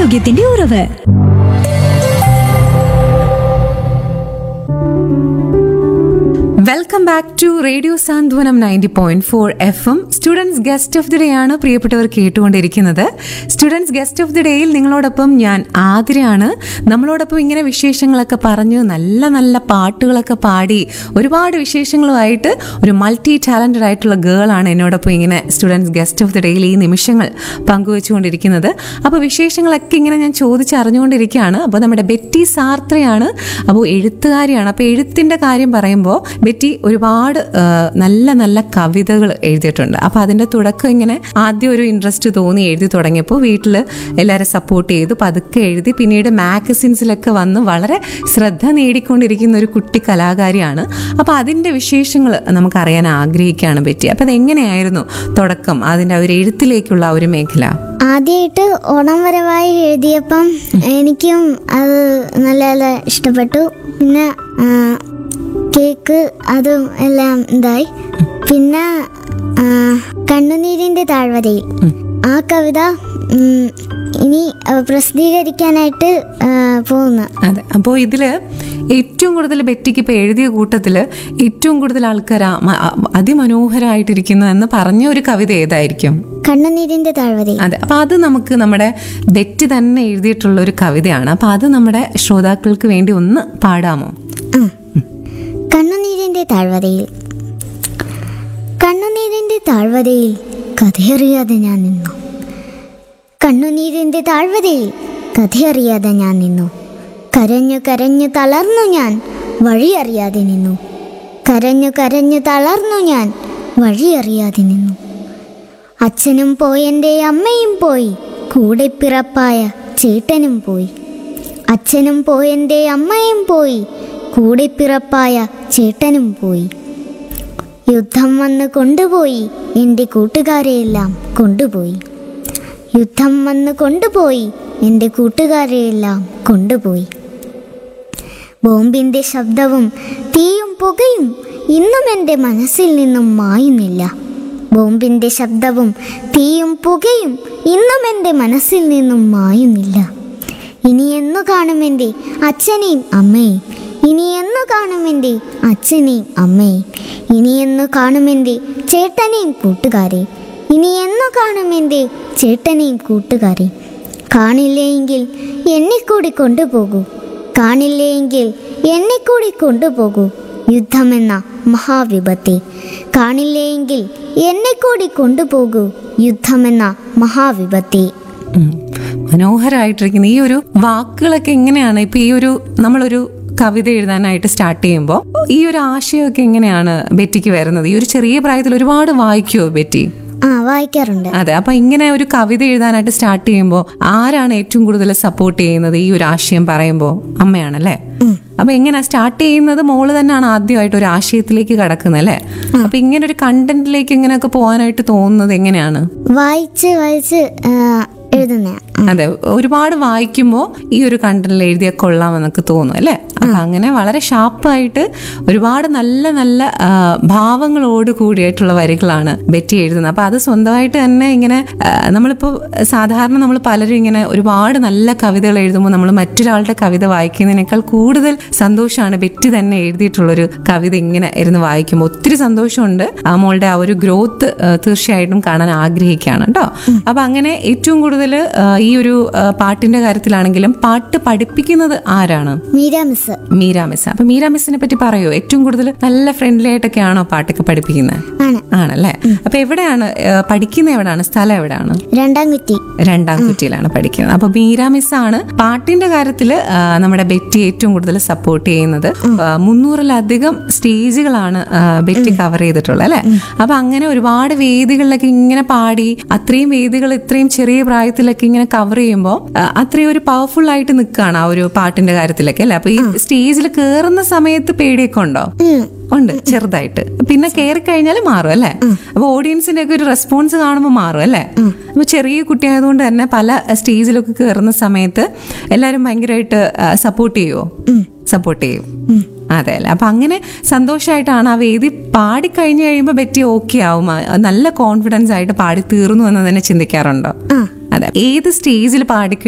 ആരോഗ്യത്തിന്റെ ഉറവ് welcome back to radio Santhwanam ninety point four F M students guest of the day ആണ് പ്രിയപ്പെട്ടവർ കേട്ടുകൊണ്ടിരിക്കുന്നത് സ്റ്റുഡൻസ് ഗസ്റ്റ് ഓഫ് ദി ഡേയിൽ നിങ്ങളോടൊപ്പം ഞാൻ ആതിരയാണ് നമ്മളോടൊപ്പം ഇങ്ങനെ വിശേഷങ്ങളൊക്കെ പറഞ്ഞ് നല്ല നല്ല പാട്ടുകളൊക്കെ പാടി ഒരുപാട് വിശേഷങ്ങളുമായിട്ട് ഒരു മൾട്ടി ടാലന്റഡ് ആയിട്ടുള്ള ഗേൾ ആണ് എന്നോടൊപ്പം ഇങ്ങനെ സ്റ്റുഡൻസ് ഗസ്റ്റ് ഓഫ് ദി ഡേയിൽ ഈ നിമിഷങ്ങൾ പങ്കുവെച്ചുകൊണ്ടിരിക്കുന്നത് അപ്പോൾ വിശേഷങ്ങളൊക്കെ ഇങ്ങനെ ഞാൻ ചോദിച്ചറിഞ്ഞുകൊണ്ടിരിക്കുകയാണ് അപ്പോൾ നമ്മുടെ ബെറ്റി സാർത്രയാണ് അപ്പോൾ എഴുത്തുകാരിയാണ് അപ്പോൾ എഴുത്തിൻ്റെ കാര്യം പറയുമ്പോൾ ബെറ്റി ഒരുപാട് ആ, നല്ല നല്ല കവിതകൾ എഴുതിയിട്ടുണ്ട് അപ്പോൾ അതിൻ്റെ തുടക്കം ഇങ്ങനെ ആദ്യം ഒരു ഇൻട്രസ്റ്റ് തോന്നി എഴുതി തുടങ്ങിയപ്പോൾ വീട്ടിൽ എല്ലാവരും സപ്പോർട്ട് ചെയ്തു പതുക്കെ എഴുതി പിന്നീട് മാഗസിൻസിലൊക്കെ വന്ന് വളരെ ശ്രദ്ധ നേടിക്കൊണ്ടിരിക്കുന്ന ഒരു കുട്ടി കലാകാരിയാണ് അപ്പോൾ അതിൻ്റെ വിശേഷങ്ങൾ നമുക്കറിയാൻ ആഗ്രഹിക്കുകയാണ് ബെറ്റി അപ്പോൾ അതെങ്ങനെയായിരുന്നു തുടക്കം അതിൻ്റെ ആ ഒരു എഴുത്തിലേക്കുള്ള ആ ഒരു മേഖല ആദ്യമായിട്ട് ഓണം വരവായി എഴുതിയപ്പം എനിക്കും അത് നല്ല നല്ല ഇഷ്ടപ്പെട്ടു പിന്നെ ആ, കേക്ക് അതും എല്ലാം ഇതായി പിന്നെ ആ, കണ്ണുനീരിൻ്റെ താഴ്വരയിൽ ആ കവിത ഉം, ഇനി ആ, പ്രസിദ്ധീകരിക്കാനായിട്ട് ആ, പോകുന്നു അതെ അപ്പോൾ ഇതിൽ ഏറ്റവും കൂടുതൽ ബെറ്റിക്ക് ഇപ്പോൾ എഴുതിയ കൂട്ടത്തിൽ ഏറ്റവും കൂടുതൽ ആൾക്കാർ ആ- മ- ആ- അതിമനോഹരമായിട്ടിരിക്കുന്നു എന്ന് പറഞ്ഞ ഒരു കവിത ഏതായിരിക്കും കണ്ണുനീരിൻ്റെ താഴ്വരയിൽ അതെ അപ്പോൾ അത് നമുക്ക് നമ്മുടെ ബെറ്റി തന്നെ എഴുതിയിട്ടുള്ള ഒരു കവിതയാണ് അപ്പോൾ അത് നമ്മുടെ ശ്രോതാക്കൾക്ക് വേണ്ടി ഒന്ന് പാടാമോ ആ കണ്ണുനീരിൻ്റെ താഴ്വരയിൽ കണ്ണുനീരിൻ്റെ താഴ്വരയിൽ കഥയറിയാതെ ഞാൻ നിന്നു കണ്ണുനീരിൻ്റെ താഴ്വരയിൽ കഥയറിയാതെ ഞാൻ നിന്നു കരഞ്ഞു കരഞ്ഞു തളർന്നു ഞാൻ വഴിയറിയാതെ നിന്നു കരഞ്ഞു കരഞ്ഞു തളർന്നു ഞാൻ വഴിയറിയാതെ നിന്നു അച്ഛനും പോയെൻ്റെ അമ്മയും പോയി കൂടെ പിറപ്പായ ചേട്ടനും പോയി അച്ഛനും പോയെൻ്റെ അമ്മയും പോയി കൂടെ പിറപ്പായ ചേട്ടനും പോയി യുദ്ധം വന്ന് കൊണ്ടുപോയി എൻ്റെ കൂട്ടുകാരെയെല്ലാം കൊണ്ടുപോയി യുദ്ധം വന്ന് കൊണ്ടുപോയി എൻ്റെ കൂട്ടുകാരെയെല്ലാം കൊണ്ടുപോയി ബോംബിൻ്റെ ശബ്ദവും തീയും പുകയും ഇന്നും എൻ്റെ മനസ്സിൽ നിന്നും മായുന്നില്ല ബോംബിൻ്റെ ശബ്ദവും തീയും പുകയും ഇന്നും എൻ്റെ മനസ്സിൽ നിന്നും മായുന്നില്ല ഇനി എന്നു കാണും എൻ്റെ അച്ഛനെയും അമ്മയെയും ഇനി എന്നു കാണും എൻ്റെ അച്ഛനെയും അമ്മയെയും ഇനി എന്നു കാണും എൻ്റെ ചേട്ടനെയും കൂട്ടുകാരെയും ഇനി എന്നു കാണും എൻ്റെ ചേട്ടനെയും കൂട്ടുകാരെയും കാണില്ലെങ്കിൽ എന്നെ കൂടി കൊണ്ടുപോകൂ കാണില്ലെങ്കിൽ എന്നെ കൂടി കൊണ്ടുപോകൂ യുദ്ധമെന്ന മഹാവിപത്തെ കാണില്ലെങ്കിൽ എന്നെ കൂടി കൊണ്ടുപോകൂ യുദ്ധമെന്ന മഹാവിപത്തെ ഉം. മനോഹരമായിട്ടിരിക്കുന്ന ഈ ഒരു വാക്കുകളൊക്കെ എങ്ങനെയാണ് ഇപ്പൊ ഈ ഒരു നമ്മളൊരു കവിത എഴുതാനായിട്ട് സ്റ്റാർട്ട് ചെയ്യുമ്പോൾ ഈ ഒരു ആശയമൊക്കെ എങ്ങനെയാണ് ബെറ്റിക്ക് വരുന്നത് ഈ ഒരു ചെറിയ പ്രായത്തിൽ ഒരുപാട് വായിക്കുമോ ബെറ്റി ആ വായിക്കാറുണ്ട് അതെ അപ്പൊ ഇങ്ങനെ ഒരു കവിത എഴുതാനായിട്ട് സ്റ്റാർട്ട് ചെയ്യുമ്പോൾ ആരാണ് ഏറ്റവും കൂടുതൽ സപ്പോർട്ട് ചെയ്യുന്നത് ഈ ഒരു ആശയം പറയുമ്പോൾ അമ്മയാണല്ലേ അപ്പൊ എങ്ങനെ സ്റ്റാർട്ട് ചെയ്യുന്നത് മോള് തന്നെയാണ് ആദ്യമായിട്ട് ഒരു ആശയത്തിലേക്ക് കടക്കുന്നത് അല്ലേ അപ്പൊ ഇങ്ങനെ ഒരു കണ്ടന്റിലേക്ക് ഇങ്ങനെയൊക്കെ പോകാനായിട്ട് തോന്നുന്നത് എങ്ങനെയാണ് വായിച്ച് വായിച്ച് ആ, എഴുതുന്ന അതെ ഒരുപാട് വായിക്കുമ്പോൾ ഈ ഒരു കണ്ടന്റിൽ എഴുതിയ കൊള്ളാമെന്നൊക്കെ തോന്നും അല്ലേ അപ്പൊ അങ്ങനെ വളരെ ഷാർപ്പായിട്ട് ഒരുപാട് നല്ല നല്ല ആ, ഭാവങ്ങളോട് കൂടിയായിട്ടുള്ള വരികളാണ് ബെറ്റി എഴുതുന്നത് അപ്പൊ അത് സ്വന്തമായിട്ട് തന്നെ ഇങ്ങനെ ആ, നമ്മളിപ്പോ സാധാരണ നമ്മൾ പലരും ഇങ്ങനെ ഒരുപാട് നല്ല കവിതകൾ എഴുതുമ്പോൾ നമ്മൾ മറ്റൊരാളുടെ കവിത വായിക്കുന്നതിനേക്കാൾ കൂടുതൽ സന്തോഷമാണ് ബെറ്റി തന്നെ എഴുതിയിട്ടുള്ളൊരു കവിത ഇങ്ങനെ ഇരുന്ന് വായിക്കുമ്പോൾ ഒത്തിരി സന്തോഷമുണ്ട് ആ മോളുടെ ആ ഒരു ഗ്രോത്ത് തീർച്ചയായിട്ടും കാണാൻ ആഗ്രഹിക്കുകയാണ് കേട്ടോ അപ്പൊ അങ്ങനെ ഏറ്റവും കൂടുതൽ ഈ ഒരു ആ, പാട്ടിന്റെ കാര്യത്തിലാണെങ്കിലും പാട്ട് പഠിപ്പിക്കുന്നത് ആരാണ് മീര മിസ് മീര മിസ് അപ്പൊ മീര മിസ്സിനെ പറ്റി പറയോ ഏറ്റവും കൂടുതൽ നല്ല ഫ്രണ്ട്ലി ആയിട്ടൊക്കെയാണോ പാട്ടൊക്കെ പഠിപ്പിക്കുന്നത് ആണ് ആണല്ലേ അപ്പൊ എവിടെയാണ് ആ, പഠിക്കുന്ന എവിടെയാണ് സ്ഥലം എവിടെയാണ് രണ്ടാം കുറ്റി രണ്ടാം കുറ്റിയിലാണ് പഠിക്കുന്നത് അപ്പൊ മീര മിസ് ആണ് പാട്ടിന്റെ കാര്യത്തിൽ നമ്മുടെ ബെറ്റി ഏറ്റവും കൂടുതൽ സപ്പോർട്ട് ചെയ്യുന്നത് ആ, മുന്നൂറിലധികം സ്റ്റേജുകളാണ് ആ, ബെറ്റി കവർ ചെയ്തിട്ടുള്ളത് അല്ലെ അപ്പൊ അങ്ങനെ ഒരുപാട് വേദികളിലൊക്കെ ഇങ്ങനെ പാടി അത്രയും വേദികൾ ഇത്രയും ചെറിയ പ്രായത്തിലൊക്കെ ഇങ്ങനെ കവർ ചെയ്യുമ്പോൾ അത്രയും ഒരു പവർഫുൾ ആയിട്ട് നിൽക്കുകയാണ് ആ ഒരു പാട്ടിന്റെ കാര്യത്തിലൊക്കെ അല്ലെ അപ്പൊ ഈ സ്റ്റേജിൽ കയറുന്ന സമയത്ത് പേടിയൊക്കെ ഉണ്ടോ ഉണ്ട് ചെറുതായിട്ട് പിന്നെ കയറി കഴിഞ്ഞാൽ മാറും അല്ലേ അപ്പൊ ഓഡിയൻസിന്റെ ഒക്കെ ഒരു റെസ്പോൺസ് കാണുമ്പോൾ മാറും അല്ലേ അപ്പൊ ചെറിയ കുട്ടിയായതുകൊണ്ട് തന്നെ പല സ്റ്റേജിലൊക്കെ കയറുന്ന സമയത്ത് എല്ലാരും ഭയങ്കരമായിട്ട് സപ്പോർട്ട് ചെയ്യുമോ സപ്പോർട്ട് ചെയ്യും അതെ അല്ലേ അപ്പൊ അങ്ങനെ സന്തോഷമായിട്ടാണ് ആ വേദി പാടി കഴിഞ്ഞു കഴിയുമ്പോൾ ബെറ്റി ഓക്കെ ആവും ആ, നല്ല കോൺഫിഡൻസ് ആയിട്ട് പാടി തീർന്നു എന്ന് തന്നെ ചിന്തിക്കാറുണ്ടോ അതെ ഏത് സ്റ്റേജിൽ പാടി